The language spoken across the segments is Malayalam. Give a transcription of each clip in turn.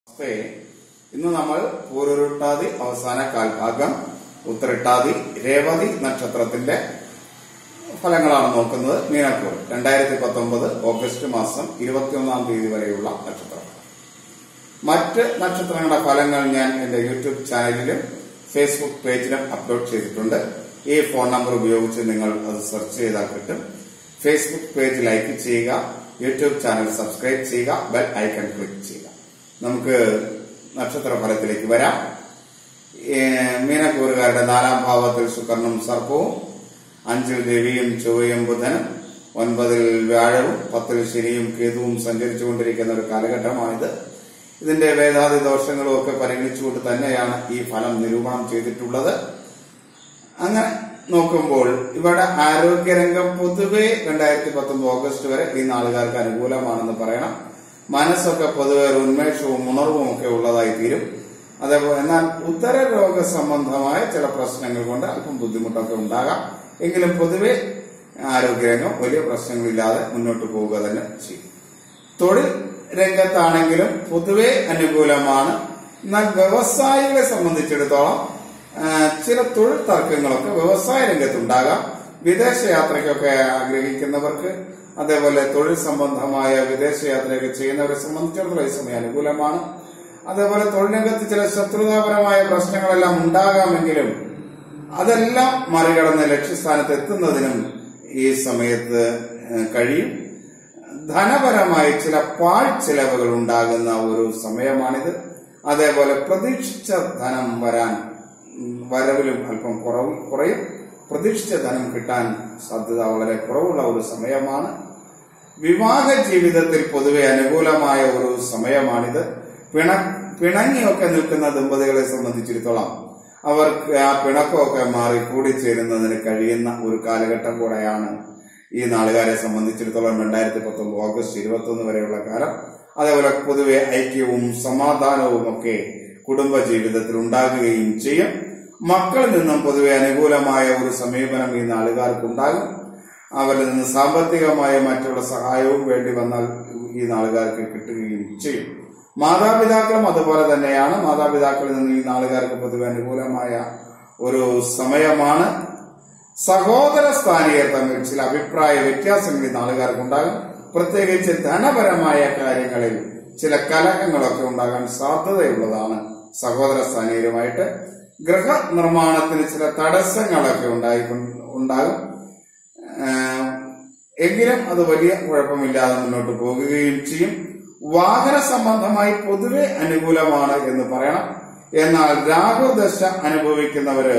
നമസ്തേ ഇന്ന് നമ്മൾ പൂരുരുട്ടാതി അവസാന കാൽഭാഗം ഉത്തരട്ടാതി രേവതി നക്ഷത്രത്തിന്റെ ഫലങ്ങളാണ് നോക്കുന്നത് മീനക്കൂർ രണ്ടായിരത്തി പത്തൊമ്പത് ഓഗസ്റ്റ് മാസം ഇരുപത്തിയൊന്നാം തീയതി വരെയുള്ള നക്ഷത്രം മറ്റ് നക്ഷത്രങ്ങളുടെ ഫലങ്ങൾ ഞാൻ എന്റെ യൂട്യൂബ് ചാനലിലും ഫേസ്ബുക്ക് പേജിലും അപ്ലോഡ് ചെയ്തിട്ടുണ്ട് ഈ ഫോൺ നമ്പർ ഉപയോഗിച്ച് നിങ്ങൾ അത് സെർച്ച് ചെയ്താൽ കിട്ടും ഫേസ്ബുക്ക് പേജ് ലൈക്ക് ചെയ്യുക യൂട്യൂബ് ചാനൽ സബ്സ്ക്രൈബ് ചെയ്യുക ബെൽ ഐക്കൺ ക്ലിക്ക് ചെയ്യുക നമുക്ക് നക്ഷത്ര ഫലത്തിലേക്ക് വരാം ഏഹ് മീനക്കൂറുകാരുടെ നാലാം ഭാവത്തിൽ ശുക്രനും സർപ്പവും അഞ്ചിൽ രവിയും ചൊവ്വയും ബുധനും ഒൻപതിൽ വ്യാഴവും പത്തിൽ ശനിയും കേതുവും സഞ്ചരിച്ചുകൊണ്ടിരിക്കുന്ന ഒരു കാലഘട്ടമാണിത് ഇതിന്റെ വേദാതി ദോഷങ്ങളും ഒക്കെ പരിഗണിച്ചുകൊണ്ട് തന്നെയാണ് ഈ ഫലം നിരൂപണം ചെയ്തിട്ടുള്ളത് അങ്ങനെ നോക്കുമ്പോൾ ഇവിടെ ആരോഗ്യരംഗം പൊതുവെ രണ്ടായിരത്തി പത്തൊമ്പത് ഓഗസ്റ്റ് വരെ ഈ നാളുകാർക്ക് അനുകൂലമാണെന്ന് പറയണം മനസ്സൊക്കെ പൊതുവെ ഒരു ഉന്മേഷവും ഉണർവും ഒക്കെ ഉള്ളതായി തീരും അതേപോലെ എന്നാൽ ഉത്തര രോഗ സംബന്ധമായ ചില പ്രശ്നങ്ങൾ കൊണ്ട് അല്പം ബുദ്ധിമുട്ടൊക്കെ ഉണ്ടാകാം എങ്കിലും പൊതുവെ ആരോഗ്യരംഗം വലിയ പ്രശ്നങ്ങളില്ലാതെ മുന്നോട്ട് പോവുക തന്നെ ചെയ്യും തൊഴിൽ രംഗത്താണെങ്കിലും പൊതുവെ അനുകൂലമാണ് എന്നാൽ വ്യവസായികളെ സംബന്ധിച്ചിടത്തോളം ആ, ചില തൊഴിൽ തർക്കങ്ങളൊക്കെ വ്യവസായ രംഗത്തുണ്ടാകാം വിദേശ യാത്രയ്ക്കൊക്കെ ആഗ്രഹിക്കുന്നവർക്ക് അതേപോലെ തൊഴിൽ സംബന്ധമായ വിദേശ യാത്രയൊക്കെ ചെയ്യുന്നവരെ സംബന്ധിച്ചിടത്തോളം ഈ സമയം അനുകൂലമാണ് അതേപോലെ തൊഴിൽ രംഗത്ത് ചില ശത്രുതാപരമായ പ്രശ്നങ്ങളെല്ലാം ഉണ്ടാകാമെങ്കിലും അതെല്ലാം മറികടന്ന് ലക്ഷ്യസ്ഥാനത്ത് എത്തുന്നതിനും ഈ സമയത്ത് ഏഹ്, കഴിയും ധനപരമായി ചില പാഴ്ചെലവുകൾ ഉണ്ടാകുന്ന ഒരു സമയമാണിത് അതേപോലെ പ്രതീക്ഷിച്ച ധനം വരാൻ ഉം, വരവിലും അല്പം കുറവ് കുറയും പ്രതീക്ഷിച്ച ധനം കിട്ടാൻ സാധ്യത വളരെ കുറവുള്ള ഒരു സമയമാണ് വിവാഹ ജീവിതത്തിൽ പൊതുവെ അനുകൂലമായ ഒരു സമയമാണിത് പിണ പിണങ്ങിയൊക്കെ നിൽക്കുന്ന ദമ്പതികളെ സംബന്ധിച്ചിടത്തോളം അവർക്ക് ആ പിണക്കമൊക്കെ മാറി കൂടിച്ചേരുന്നതിന് കഴിയുന്ന ഒരു കാലഘട്ടം കൂടെയാണ് ഈ നാളുകാരെ സംബന്ധിച്ചിടത്തോളം രണ്ടായിരത്തി പത്തൊമ്പത് ഓഗസ്റ്റ് ഇരുപത്തൊന്ന് വരെയുള്ള കാലം അതേപോലെ പൊതുവെ ഐക്യവും സമാധാനവും ഒക്കെ കുടുംബ ജീവിതത്തിൽ ഉണ്ടാകുകയും ചെയ്യും മക്കളിൽ നിന്നും പൊതുവെ അനുകൂലമായ ഒരു സമീപനം ഈ നാളുകാർക്ക് ഉണ്ടാകും അവരിൽ നിന്ന് സാമ്പത്തികമായ മറ്റുള്ള സഹായവും വേണ്ടി വന്നാൽ ഈ നാളുകാർക്ക് കിട്ടുകയും ചെയ്യും മാതാപിതാക്കളും അതുപോലെ തന്നെയാണ് മാതാപിതാക്കളിൽ നിന്ന് ഈ നാളുകാർക്ക് പൊതുവെ അനുകൂലമായ ഒരു സമയമാണ് സഹോദര സ്ഥാനീയർ തമ്മിൽ ചില അഭിപ്രായ വ്യത്യാസങ്ങൾ ഈ നാളുകാർക്കുണ്ടാകും പ്രത്യേകിച്ച് ധനപരമായ കാര്യങ്ങളിൽ ചില കലഹങ്ങളൊക്കെ ഉണ്ടാകാൻ സാധ്യതയുള്ളതാണ് സഹോദര സ്ഥാനീയരുമായിട്ട് ഗൃഹ നിർമ്മാണത്തിന് ചില തടസ്സങ്ങളൊക്കെ ഉണ്ടായി ഉണ്ടാകും ആഹ് എങ്കിലും അത് വലിയ കുഴപ്പമില്ലാതെ മുന്നോട്ട് പോകുകയും ചെയ്യും വാഹന സംബന്ധമായി പൊതുവെ അനുകൂലമാണ് എന്ന് പറയണം എന്നാൽ രാഹുദശ അനുഭവിക്കുന്നവര്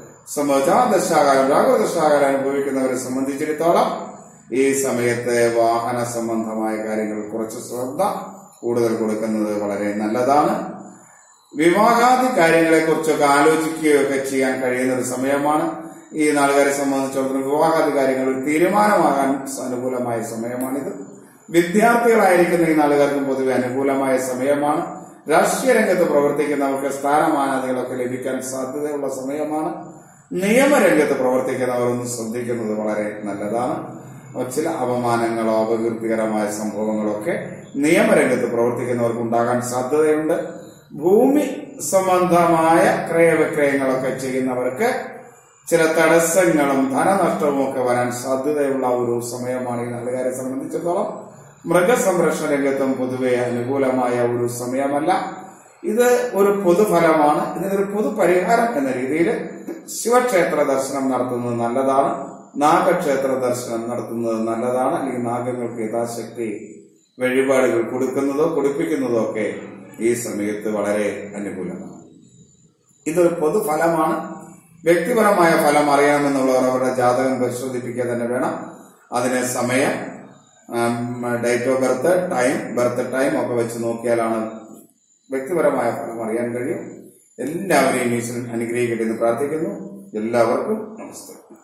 ദശാകാലം രാഹുദശാകാലം അനുഭവിക്കുന്നവരെ സംബന്ധിച്ചിടത്തോളം ഈ സമയത്ത് വാഹന സംബന്ധമായ കാര്യങ്ങൾ കുറച്ച് ശ്രദ്ധ കൂടുതൽ കൊടുക്കുന്നത് വളരെ നല്ലതാണ് വിവാഹാദി കാര്യങ്ങളെ കുറിച്ചൊക്കെ ആലോചിക്കുകയൊക്കെ ചെയ്യാൻ കഴിയുന്ന ഒരു സമയമാണ് ഈ നാളുകാരെ സംബന്ധിച്ചിടത്തോളം വിവാഹാദി കാര്യങ്ങൾ ഒരു തീരുമാനമാകാൻ അനുകൂലമായ സമയമാണിത് വിദ്യാർത്ഥികളായിരിക്കുന്ന ഈ നാളുകാർക്കും പൊതുവെ അനുകൂലമായ സമയമാണ് രാഷ്ട്രീയ രംഗത്ത് പ്രവർത്തിക്കുന്നവർക്ക് സ്ഥാനമാനതകളൊക്കെ ലഭിക്കാൻ സാധ്യതയുള്ള സമയമാണ് നിയമരംഗത്ത് പ്രവർത്തിക്കുന്നവർ ഒന്ന് ശ്രദ്ധിക്കുന്നത് വളരെ നല്ലതാണ് ചില അപമാനങ്ങളോ അപകീർത്തികരമായ സംഭവങ്ങളൊക്കെ നിയമരംഗത്ത് പ്രവർത്തിക്കുന്നവർക്ക് ഉണ്ടാകാൻ സാധ്യതയുണ്ട് ഭൂമി സംബന്ധമായ ക്രയവിക്രയങ്ങളൊക്കെ ചെയ്യുന്നവർക്ക് ചില തടസ്സങ്ങളും ധനനഷ്ടവും ഒക്കെ വരാൻ സാധ്യതയുള്ള ഒരു സമയമാണ് ഈ നാളുകാരെ സംബന്ധിച്ചിടത്തോളം മൃഗസംരക്ഷണ രംഗത്തും പൊതുവെ അനുകൂലമായ ഒരു സമയമല്ല ഇത് ഒരു പൊതുഫലമാണ് ഇതിനൊരു പൊതു പരിഹാരം എന്ന രീതിയിൽ ശിവക്ഷേത്ര ദർശനം നടത്തുന്നത് നല്ലതാണ് നാഗക്ഷേത്ര ദർശനം നടത്തുന്നത് നല്ലതാണ് അല്ലെങ്കിൽ നാഗങ്ങൾക്ക് യഥാശക്തി വഴിപാടുകൾ കൊടുക്കുന്നതോ കൊടുപ്പിക്കുന്നതോ ഒക്കെ ഈ സമയത്ത് വളരെ അനുകൂലമാണ് ഇതൊരു പൊതുഫലമാണ് വ്യക്തിപരമായ ഫലം അറിയണമെന്നുള്ളവർ അവരുടെ ജാതകം പരിശോധിപ്പിക്കുക തന്നെ വേണം അതിന് സമയം date of birth time birth time ഒക്കെ വെച്ച് നോക്കിയാലാണ് വ്യക്തിപരമായ ഫലം അറിയാൻ കഴിയും എല്ലാവരെയും ഈശ്വരൻ അനുഗ്രഹിക്കട്ടെ എന്ന് പ്രാർത്ഥിക്കുന്നു എല്ലാവർക്കും നമസ്കാരം